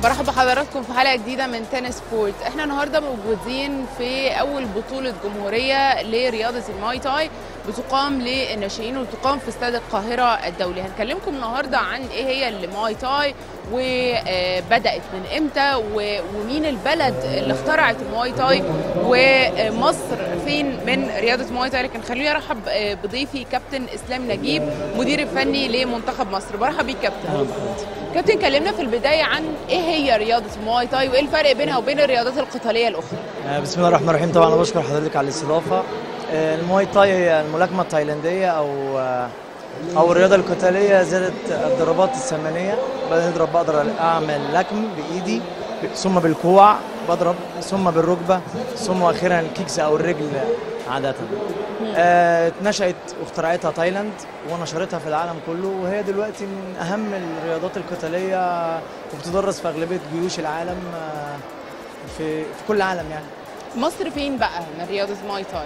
برحب بحضراتكم في حلقه جديده من تنس سبورت احنا النهارده موجودين في اول بطوله جمهوريه لرياضه الماي تاي بتقام للناشئين وتقام في استاد القاهره الدولي هنكلمكم النهارده عن ايه هي الماي تاي وبدات من امتى و- ومين البلد اللي اخترعت الماي تاي ومصر فين من رياضه الماي تاي لكن خلوني ارحب بضيفي كابتن اسلام نجيب مدير الفني لمنتخب مصر برحب بيك كابتن كابتن كلمنا في البدايه عن ايه هي رياضه المواي تاي وايه الفرق بينها وبين الرياضات القتاليه الاخرى آه، بسم الله الرحمن الرحيم طبعا انا بشكر حضرتك على الاستضافه آه، المواي تاي هي الملاكمه التايلانديه او آه، او الرياضه القتاليه ذات الضربات الثمانيه بنضرب بقدر اعمل لكم بايدي ثم بالكوع بضرب ثم بالركبه ثم واخيرا الكيكس او الرجل عاده آه، اتنشأت واخترعتها تايلاند ونشرتها في العالم كله وهي دلوقتي من اهم الرياضات القتاليه وبتدرس في اغلبيه جيوش العالم آه، في في كل العالم يعني مصر فين بقى من رياضه المواي تاي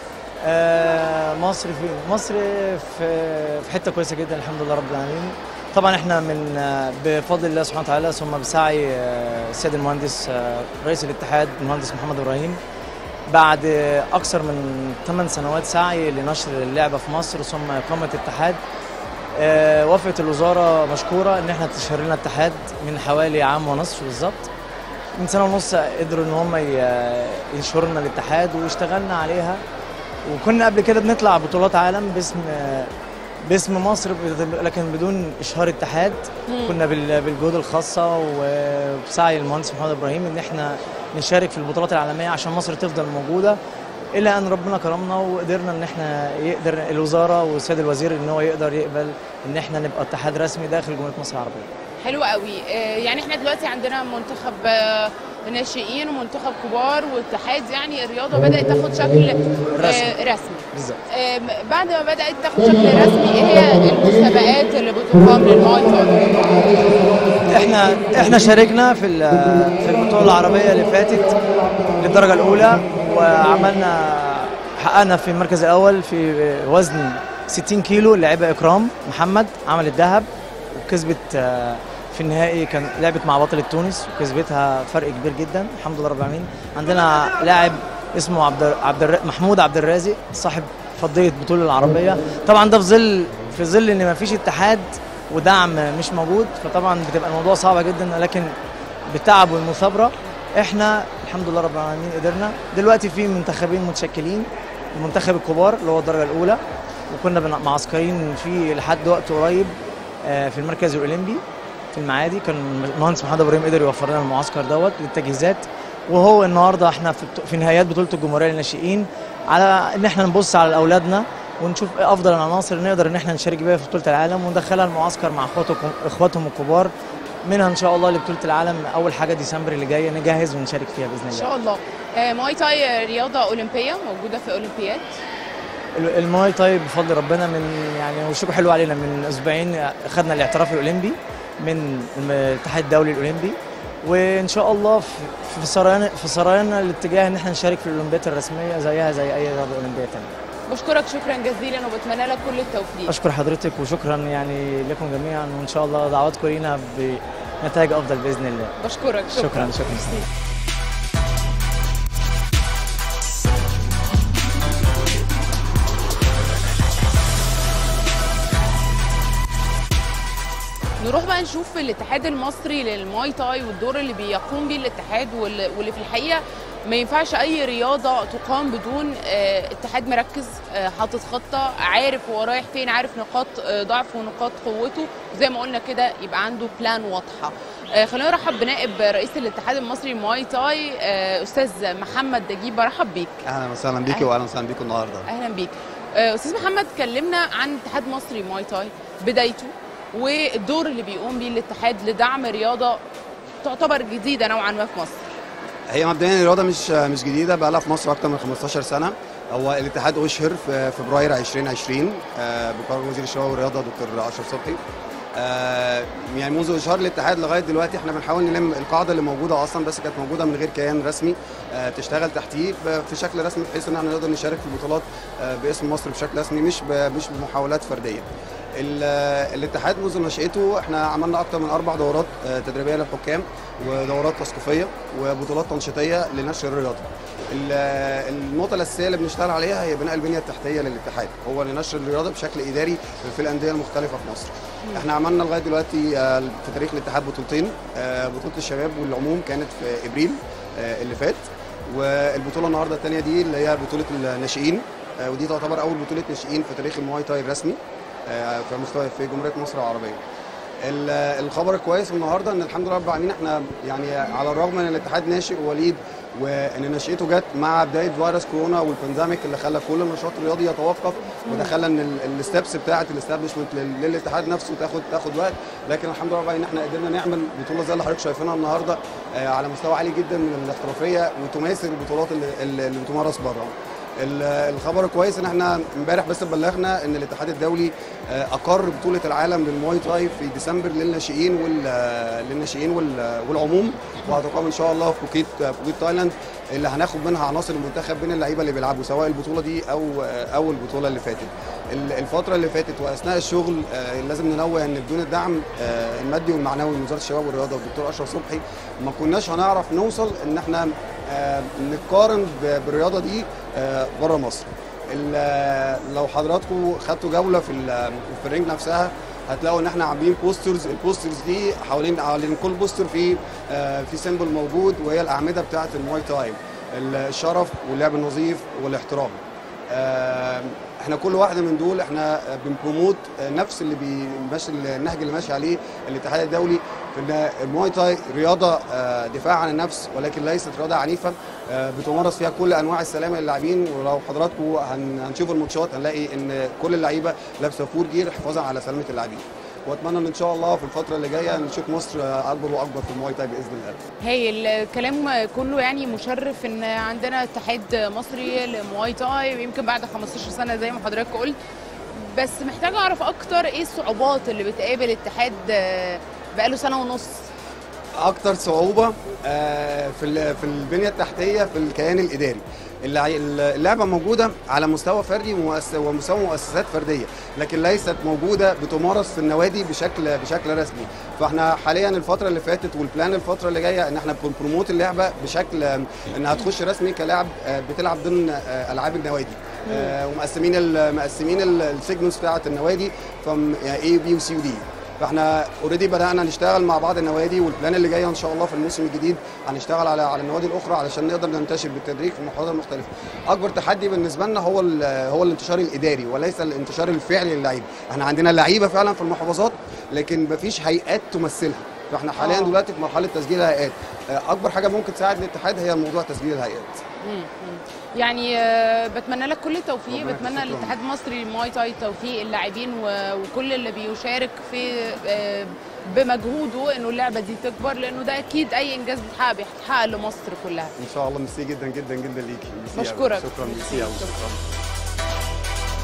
آه، مصر فين؟ مصر في في حته كويسه جدا الحمد لله رب العالمين. طبعا احنا من آه، بفضل الله سبحانه وتعالى ثم بسعي آه، السيد المهندس آه، رئيس الاتحاد المهندس محمد ابراهيم بعد آه، اكثر من 8 سنوات سعي لنشر اللعبه في مصر ثم اقامه اتحاد آه، وافقت الوزاره مشكوره ان احنا تشهر لنا اتحاد من حوالي عام ونصف بالظبط من سنه ونص قدروا ان هم ي- ينشروا لنا الاتحاد واشتغلنا عليها وكنا قبل كده بنطلع بطولات عالم باسم باسم مصر بد- لكن بدون اشهار اتحاد كنا بال- بالجهود الخاصه وبسعي المهندس محمد ابراهيم ان احنا نشارك في البطولات العالميه عشان مصر تفضل موجوده الا ان ربنا كرمنا وقدرنا ان احنا يقدر الوزاره والسيد الوزير ان هو يقدر يقبل ان احنا نبقى اتحاد رسمي داخل جمهوريه مصر العربيه حلو قوي آه، يعني احنا دلوقتي عندنا منتخب آه، ناشئين ومنتخب كبار واتحاد يعني الرياضه بدات تاخد شكل آه، رسمي. رسمي بالظبط آم، بعد ما بدات تاخد شكل رسمي ايه هي المسابقات اللي بتقام للمواي تاي احنا احنا شاركنا في ال- في البطوله العربيه اللي فاتت للدرجه الاولى وعملنا حققنا في المركز الاول في وزن 60 كيلو اللاعبه اكرام محمد عملت ذهب وكسبت آه، في النهائي كان لعبت مع بطله تونس وكسبتها فرق كبير جدا الحمد لله رب العالمين عندنا لاعب اسمه عبد عبد الر- محمود عبد الرازق صاحب فضيه البطوله العربيه طبعا ده في ظل في ظل ان ما فيش اتحاد ودعم مش موجود فطبعا بتبقى الموضوع صعبه جدا لكن بالتعب والمثابره احنا الحمد لله رب العالمين قدرنا دلوقتي في منتخبين متشكلين المنتخب الكبار اللي هو الدرجه الاولى وكنا بن- معسكرين فيه لحد وقت قريب آه، في المركز الاولمبي في المعادي كان المهندس محمد ابراهيم قدر يوفر لنا المعسكر دوت للتجهيزات وهو النهارده احنا في بط- في نهايات بطوله الجمهوريه للناشئين على ان احنا نبص على اولادنا ونشوف ايه افضل العناصر اللي نقدر ان احنا نشارك بيها في بطوله العالم وندخلها المعسكر مع اخواتهم اخواتهم الكبار منها ان شاء الله لبطوله العالم اول حاجه ديسمبر اللي جايه نجهز ونشارك فيها باذن ان الله شاء الله آه، مواي تاي رياضه اولمبيه موجوده في اولمبياد ال- المواي تاي بفضل ربنا من يعني هو شيء حلو علينا من اسبوعين خدنا الاعتراف الاولمبي من الاتحاد الدولي الاولمبي وان شاء الله في في سريان في سرياننا الاتجاه ان احنا نشارك في الاولمبيات الرسميه زيها زي اي رياضه اولمبيه ثانيه. بشكرك شكرا جزيلا وبتمنى لك كل التوفيق اشكر حضرتك وشكرا يعني لكم جميعا وان شاء الله دعواتكم لينا بنتائج افضل باذن الله. بشكرك شكرا شكرا. نروح بقى نشوف الاتحاد المصري للماي تاي والدور اللي بيقوم بيه الاتحاد واللي واللي في الحقيقه ما ينفعش اي رياضه تقام بدون آه، اتحاد مركز آه، حاطط خطه عارف هو رايح فين عارف نقاط آه، ضعفه ونقاط قوته زي ما قلنا كده يبقى عنده بلان واضحه آه، خلينا نرحب بنائب رئيس الاتحاد المصري للماي تاي آه، استاذ محمد دجيب برحب بيك اهلا وسهلا بيكي أهلا. واهلا وسهلا بيكم النهارده اهلا بيك آه، استاذ محمد كلمنا عن اتحاد مصري ماي تاي بدايته والدور اللي بيقوم بيه الاتحاد لدعم رياضه تعتبر جديده نوعا ما في مصر هي مبدئيا الرياضه مش مش جديده بقى لها في مصر اكتر من 15 سنه هو الاتحاد اشهر في فبراير 2020 آه، بقرار وزير الشباب والرياضه دكتور اشرف صبحي آه، يعني منذ اشهار الاتحاد لغايه دلوقتي احنا بنحاول نلم القاعده اللي موجوده اصلا بس كانت موجوده من غير كيان رسمي آه، تشتغل تحتيه ب- في شكل رسمي بحيث ان احنا نقدر نشارك في البطولات آه، باسم مصر بشكل رسمي مش ب- مش بمحاولات فرديه ال- الاتحاد منذ نشأته احنا عملنا اكتر من اربع دورات آه، تدريبيه للحكام ودورات تثقيفيه وبطولات تنشيطيه لنشر الرياضه. ال- النقطه الاساسيه اللي بنشتغل عليها هي بناء البنيه التحتيه للاتحاد هو لنشر الرياضه بشكل اداري في الانديه المختلفه في مصر. احنا عملنا لغايه دلوقتي آه، في تاريخ الاتحاد بطولتين آه، بطوله الشباب والعموم كانت في ابريل آه، اللي فات والبطوله النهارده الثانيه دي اللي هي بطوله الناشئين آه، ودي تعتبر اول بطوله ناشئين في تاريخ المواي تاي الرسمي آه، في مستوى في جمهوريه مصر العربيه. ال- الخبر الكويس النهارده ان الحمد لله رب العالمين احنا يعني على الرغم ان الاتحاد ناشئ ووليد وان نشأته جت مع بدايه فيروس كورونا والبانديميك اللي خلى كل النشاط الرياضي يتوقف وده خلى ان الستبس بتاعه الاستابلشمنت للاتحاد نفسه تاخد تاخد وقت لكن الحمد لله رب العالمين احنا قدرنا نعمل بطوله زي اللي حضرتك شايفينها النهارده آه، على مستوى عالي جدا من الاحترافيه وتماثل البطولات اللي, اللي بتمارس بره. ال- الخبر الكويس ان احنا امبارح بس بلغنا ان الاتحاد الدولي آه، اقر بطوله العالم للمواي تاي في ديسمبر للناشئين وال للناشئين وال- والعموم وهتقام ان شاء الله في بوكيت في بوكيت تايلاند اللي هناخد منها عناصر المنتخب بين اللعيبه اللي بيلعبوا سواء البطوله دي او او البطوله اللي فاتت ال- الفتره اللي فاتت واثناء الشغل آه، لازم ننوه ان بدون الدعم آه، المادي والمعنوي من وزاره الشباب والرياضه والدكتور اشرف صبحي ما كناش هنعرف نوصل ان احنا آه، نقارن ب- بالرياضه دي بره مصر ال- لو حضراتكم خدتوا جوله في ال- في الرينج نفسها هتلاقوا ان احنا عاملين بوسترز البوسترز دي حوالين حوالين كل بوستر في آه، في سيمبل موجود وهي الاعمده بتاعه المواي تاي الشرف واللعب النظيف والاحترام آه، احنا كل واحده من دول احنا بنبروموت نفس اللي بيمشي النهج اللي ماشي عليه الاتحاد الدولي في ان المواي تاي رياضه آه، دفاع عن النفس ولكن ليست رياضه عنيفه آه، بتمارس فيها كل انواع السلامه للاعبين ولو حضراتكم هن- هنشوف الماتشات هنلاقي ان كل اللعيبه لابسه فور جير حفاظا على سلامه اللاعبين واتمنى ان ان شاء الله في الفتره اللي جايه نشوف مصر آه، اكبر واكبر في المواي تاي باذن الله هي الكلام كله يعني مشرف ان عندنا اتحاد مصري لمواي تاي يمكن بعد 15 سنه زي ما حضرتك قلت بس محتاجه اعرف اكتر ايه الصعوبات اللي بتقابل الاتحاد آه، بقاله سنه ونص اكتر صعوبه آه، في ال- في البنيه التحتيه في الكيان الاداري اللع- اللعبه موجوده على مستوى فردي ومؤس- ومستوى مؤسسات فرديه لكن ليست موجوده بتمارس في النوادي بشكل بشكل رسمي فاحنا حاليا الفتره اللي فاتت والبلان الفتره اللي جايه ان احنا بنبروموت اللعبه بشكل آه، انها تخش رسمي كلاعب آه، بتلعب ضمن آه، العاب النوادي آه، ومقسمين ال- مقسمين السيجمنتس بتاعه النوادي فم يعني اي وبي وسي ودي فاحنا اوريدي بدانا نشتغل مع بعض النوادي والبلان اللي جايه ان شاء الله في الموسم الجديد هنشتغل على على النوادي الاخرى علشان نقدر ننتشر بالتدريج في المحافظات المختلفه. اكبر تحدي بالنسبه لنا هو ال- هو الانتشار الاداري وليس الانتشار الفعلي للعيبه. احنا عندنا لعيبه فعلا في المحافظات لكن مفيش هيئات تمثلها. فاحنا حاليا آه. دلوقتي في مرحله تسجيل الهيئات. آه، اكبر حاجه ممكن تساعد الاتحاد هي موضوع تسجيل الهيئات. مم. مم. يعني آه، بتمنى لك كل التوفيق ربنا بتمنى يخليك. الاتحاد المصري للمواي تاي التوفيق اللاعبين و- وكل اللي بيشارك في آه، بمجهوده انه اللعبه دي تكبر لانه ده اكيد اي انجاز بيتحقق بيتحقق لمصر كلها ان شاء الله ميرسي جدا جدا جدا ليكي ميرسي أوي. بشكرك. شكرا ميرسي. ميرسي أوي. شكرا. شكرا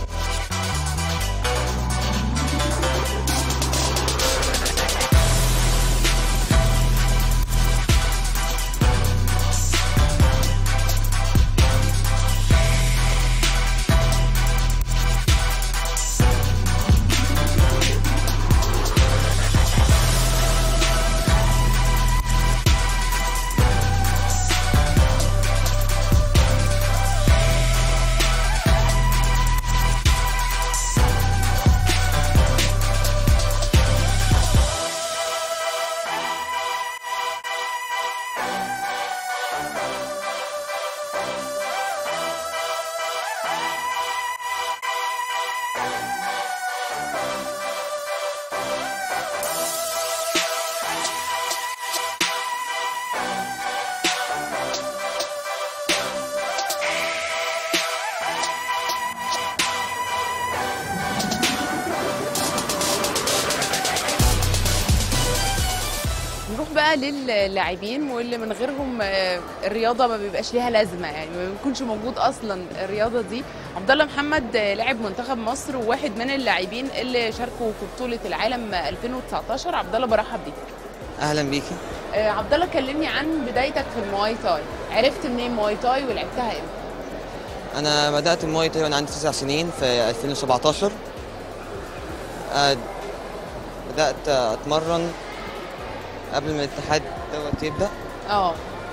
نروح بقى للاعبين واللي من غيرهم آه، الرياضه ما بيبقاش ليها لازمه يعني ما بيكونش موجود اصلا الرياضه دي عبد الله محمد آه، لاعب منتخب مصر وواحد من اللاعبين اللي شاركوا في بطوله العالم 2019 عبد الله برحب بيك اهلا بيكي آه، عبد الله كلمني عن بدايتك في المواي تاي عرفت منين مواي تاي ولعبتها امتى انا بدات المواي تاي وانا عندي تسع سنين في 2017 آه، بدأت أتمرن قبل ما الاتحاد دوت يبدأ اه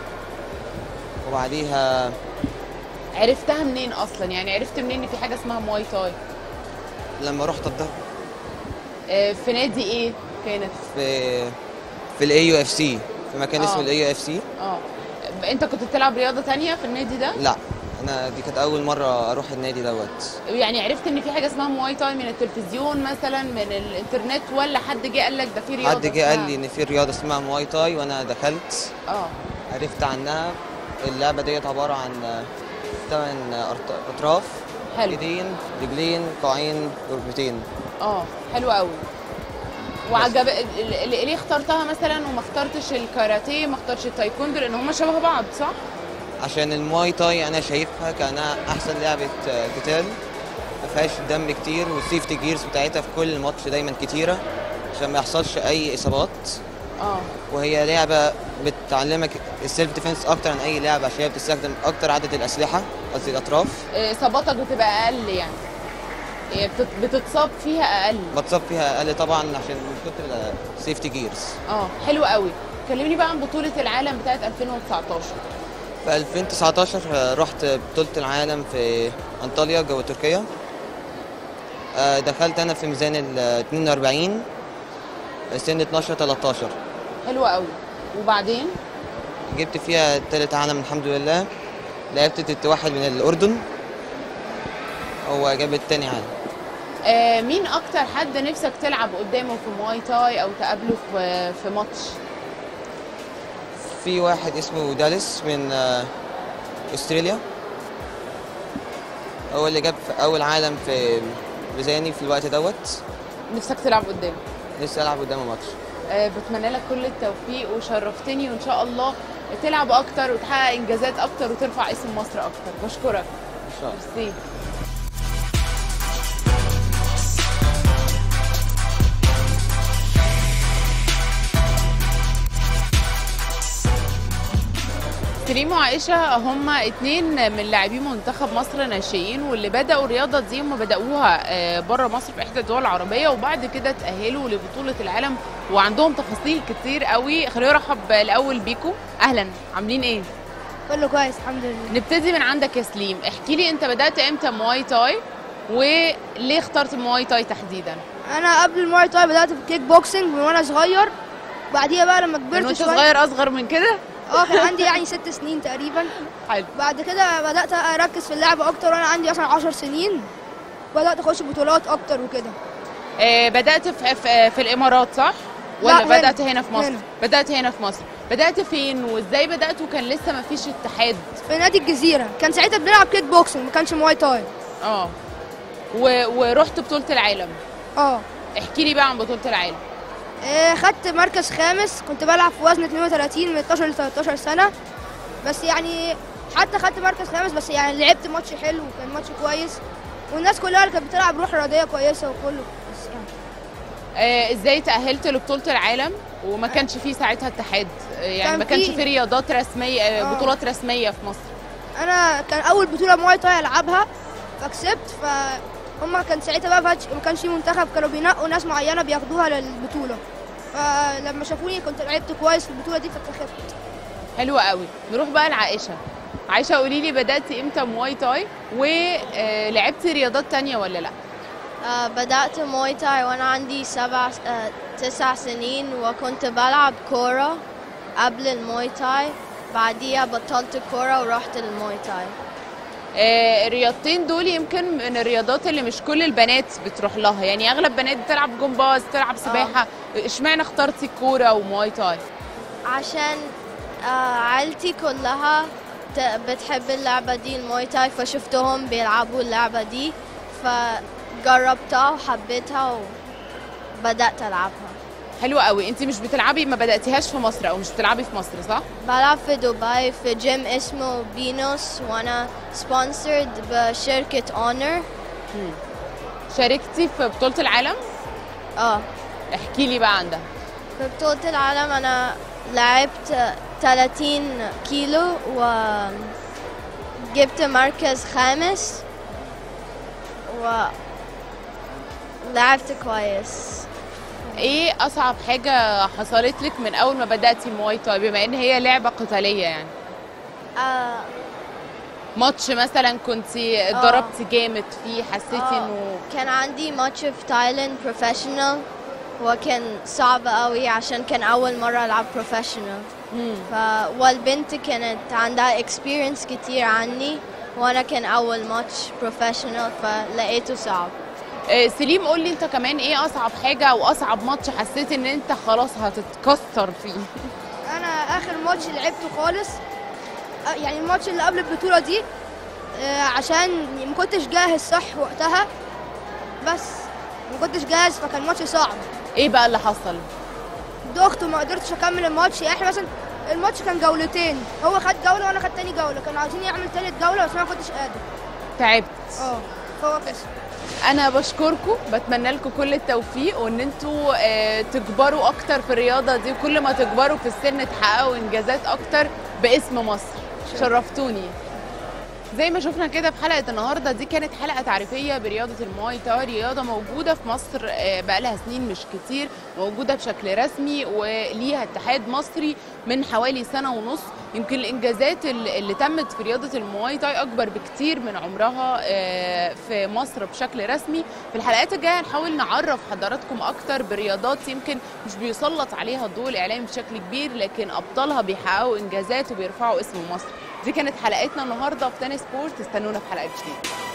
وبعديها عرفتها منين اصلا يعني عرفت منين ان في حاجه اسمها مواي تاي لما رحت أتدرب آه، في نادي ايه كانت في في الاي يو اف سي في مكان آه. اسمه الاي يو اف سي اه انت كنت بتلعب رياضه تانية في النادي ده لا انا دي كانت اول مره اروح النادي دوت يعني عرفت ان في حاجه اسمها مواي تاي من التلفزيون مثلا من الانترنت ولا حد جه قال لك ده في رياضه حد جه قال اسمها- لي ان في رياضه اسمها مواي تاي وانا دخلت اه عرفت عنها اللعبه ديت عباره عن ثمان اطراف حلو ايدين رجلين قاعين ركبتين اه حلو قوي وعجب ال- ال- ليه اخترتها مثلا وما اخترتش الكاراتيه ما اخترتش التايكوندو لان هم شبه بعض صح عشان المواي تاي انا شايفها كانها احسن لعبه آه، قتال ما فيهاش دم كتير والسيفتي جيرز بتاعتها في كل ماتش دايما كتيره عشان ما يحصلش اي اصابات اه وهي لعبه بتعلمك السيلف ديفense اكتر عن اي لعبه عشان هي بتستخدم اكتر عدد الاسلحه قصدي الاطراف إيه، اصاباتك بتبقى اقل يعني إيه، بتت- بتتصاب فيها اقل بتصاب فيها اقل طبعا عشان من كتر السيفتي جيرز اه حلو قوي كلمني بقى عن بطوله العالم بتاعت 2019 في 2019 آه، رحت بطولة العالم في أنطاليا جوه تركيا آه، دخلت أنا في ميزان ال 42 سن 12 13 حلو قوي وبعدين جبت فيها تالت عالم الحمد لله لعبت ضد واحد من الأردن هو جاب التاني عالم آه مين اكتر حد نفسك تلعب قدامه في مواي تاي او تقابله في في ماتش في واحد اسمه داليس من آه، أستراليا هو اللي جاب في أول عالم في ميزاني في الوقت دوت نفسك تلعب قدامه لسه ألعب قدامه ماتش آه بتمنى لك كل التوفيق وشرفتني وان شاء الله تلعب اكتر وتحقق انجازات اكتر وترفع اسم مصر اكتر بشكرك إن شاء الله ميرسي كريم وعائشة هما اتنين من لاعبين منتخب مصر ناشئين واللي بدأوا الرياضة دي هم بدأوها بره مصر في إحدى الدول العربية وبعد كده تأهلوا لبطولة العالم وعندهم تفاصيل كتير قوي خلينا نرحب الأول بيكم أهلا عاملين إيه؟ كله كويس الحمد لله نبتدي من عندك يا سليم احكي لي أنت بدأت إمتى مواي تاي وليه اخترت مواي تاي تحديدا؟ انا قبل الماي تاي بدات في الكيك بوكسنج من وانا صغير بعديها بقى لما من كبرت وأنت شويه صغير أصغر من كده؟ اه كان عندي يعني ست سنين تقريبا حلو بعد كده بدات اركز في اللعبه اكتر وانا عندي مثلا 10 سنين بدات اخش بطولات اكتر وكده آه، بدأت في, في, في الإمارات صح؟ لا، ولا هنا. بدأت هنا في مصر؟ هنا. بدأت هنا في مصر بدأت فين وإزاي بدأت وكان لسه ما فيش اتحاد؟ في نادي الجزيره كان ساعتها بنلعب كيك بوكسنج ما كانش ماي تاي اه و... ورحت بطولة العالم اه احكي لي بقى عن بطولة العالم إيه، خدت مركز خامس كنت بلعب في وزن 32 من 12 ل 13 سنه بس يعني حتى خدت مركز خامس بس يعني لعبت ماتش حلو وكان ماتش كويس والناس كلها اللي كانت بتلعب روح رياضيه كويسه وكله بس يعني آه ازاي تأهلت لبطولة العالم وما كانش فيه ساعتها اتحاد آه، يعني كان ما كانش فيه. فيه رياضات رسمية آه، آه. بطولات رسمية في مصر انا كان اول بطوله مواي تاي العبها فكسبت ف هما كان ساعتها بقى فاتش ما كانش في منتخب كانوا بينقوا ناس معينه بياخدوها للبطوله فلما شافوني كنت لعبت كويس في البطوله دي فاتخذت حلوة قوي نروح بقى لعائشة عائشة قولي لي بدأت امتى مواي تاي ولعبتي رياضات تانية ولا لا؟ آه، بدأت موي تاي وأنا عندي سبع آه، تسع سنين وكنت بلعب كورة قبل الموي تاي بعديها بطلت كورة ورحت الموي تاي آه، الرياضتين دول يمكن من الرياضات اللي مش كل البنات بتروح لها يعني اغلب بنات بتلعب جمباز بتلعب سباحه اشمعنى اخترتي الكوره ومواي تاي عشان آه، عيلتي كلها ت- بتحب اللعبة دي الموي تاي فشفتهم بيلعبوا اللعبة دي فجربتها وحبيتها وبدأت ألعبها حلوه قوي انت مش بتلعبي ما بداتيهاش في مصر او مش بتلعبي في مصر صح بلعب في دبي في جيم اسمه بينوس وانا سبونسرد بشركة اونر شاركتي في بطوله العالم اه احكي لي بقى عن ده في بطولة العالم انا لعبت 30 كيلو وجبت مركز خامس و لعبت كويس ايه اصعب حاجه حصلت لك من اول ما بداتي المواي تاي بما ان هي لعبه قتاليه يعني آه ماتش مثلا كنت ضربتي جامد فيه حسيتي آه، انه كان عندي ماتش في تايلاند بروفيشنال وكان صعب قوي عشان كان أول مرة ألعب بروفيشنال مم. ف... والبنت كانت عندها experience كتير عني وأنا كان أول ماتش بروفيشنال فلقيته صعب آه، سليم قول لي انت كمان ايه اصعب حاجه او اصعب ماتش حسيت ان انت خلاص هتتكسر فيه انا اخر ماتش لعبته خالص آه، يعني الماتش اللي قبل البطوله دي آه، عشان ما كنتش جاهز صح وقتها بس ما كنتش جاهز فكان ماتش صعب ايه بقى اللي حصل دخت وما قدرتش اكمل الماتش يعني احنا مثلا الماتش كان جولتين هو خد جوله وانا خدت تاني جوله كانوا عايزين يعمل تالت جوله بس انا ما كنتش قادر تعبت اه فهو كسب انا بشكركم بتمنى لكم كل التوفيق وان انتوا آه، تكبروا اكتر في الرياضه دي وكل ما تكبروا في السن تحققوا انجازات اكتر باسم مصر شرفتوني زي ما شفنا كده في حلقه النهارده دي كانت حلقه تعريفيه برياضه المواي تاي رياضه موجوده في مصر آه، بقالها سنين مش كتير موجوده بشكل رسمي وليها اتحاد مصري من حوالي سنه ونص يمكن الانجازات اللي اللي تمت في رياضه المواي تاي اكبر بكتير من عمرها آه، في مصر بشكل رسمي في الحلقات الجايه هنحاول نعرف حضراتكم اكتر برياضات يمكن مش بيسلط عليها الضوء الاعلامي بشكل كبير لكن ابطالها بيحققوا انجازات وبيرفعوا اسم مصر دي كانت حلقتنا النهارده في تاني سبورت استنونا في حلقه جديده